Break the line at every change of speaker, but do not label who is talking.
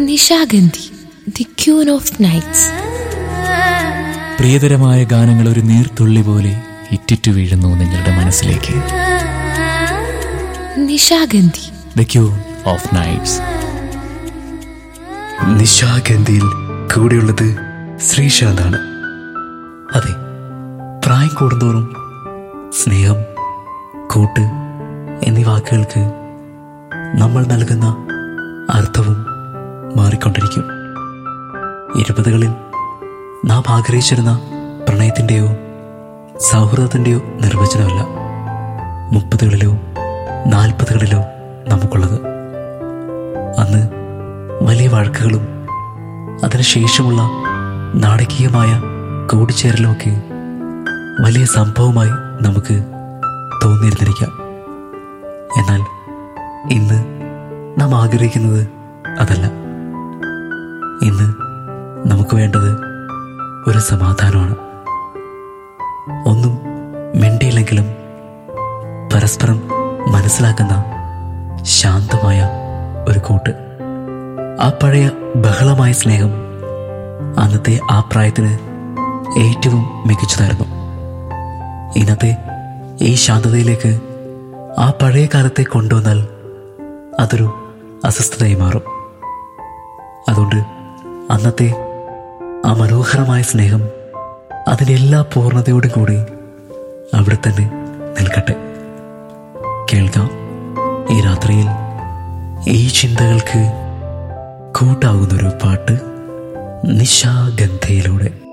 Nishagandhi the queen of nights
പ്രിയതരമായ ഗാനങ്ങൾ ഒരു നീർത്തുള്ളി പോലെ ഇറ്റിറ്റു വീഴുന്നു നിങ്ങളുടെ മനസ്സിലേക്ക്
Nishagandhi
the queen of nights
നിശാഗന്ധിയിൽ കൂടെയുള്ളത് ശ്രീശാന്താണ് അതെ പ്രായം കൂടുന്തോറും സ്നേഹം കൂട്ട് എന്നീ വാക്കുകൾക്ക് നമ്മൾ നൽകുന്ന അർത്ഥവും മാറിക്കൊണ്ടിരിക്കും ഇരുപതുകളിൽ നാം ആഗ്രഹിച്ചിരുന്ന പ്രണയത്തിൻ്റെയോ സൗഹൃദത്തിൻ്റെയോ നിർവചനമല്ല മുപ്പതുകളിലോ നാൽപ്പതുകളിലോ നമുക്കുള്ളത് അന്ന് വലിയ വഴക്കുകളും അതിനുശേഷമുള്ള നാടകീയമായ കൂടിച്ചേരലുമൊക്കെ വലിയ സംഭവമായി നമുക്ക് തോന്നിയിരുന്നിരിക്കാം എന്നാൽ ഇന്ന് നാം ആഗ്രഹിക്കുന്നത് അതല്ല ഇന്ന് നമുക്ക് വേണ്ടത് ഒരു സമാധാനമാണ് ഒന്നും മിണ്ടിയില്ലെങ്കിലും പരസ്പരം മനസ്സിലാക്കുന്ന ശാന്തമായ ഒരു കൂട്ട് ആ പഴയ ബഹളമായ സ്നേഹം അന്നത്തെ ആ പ്രായത്തിന് ഏറ്റവും മികച്ചതായിരുന്നു ഇന്നത്തെ ഈ ശാന്തതയിലേക്ക് ആ പഴയ കാലത്തെ കൊണ്ടുവന്നാൽ അതൊരു അസ്വസ്ഥതയായി മാറും അതുകൊണ്ട് അന്നത്തെ ആ മനോഹരമായ സ്നേഹം അതിൻ്റെ എല്ലാ പൂർണ്ണതയോടും കൂടി അവിടെ തന്നെ നിൽക്കട്ടെ കേൾക്കാം ഈ രാത്രിയിൽ ഈ ചിന്തകൾക്ക് കൂട്ടാകുന്നൊരു പാട്ട് നിശാഗന്ധയിലൂടെ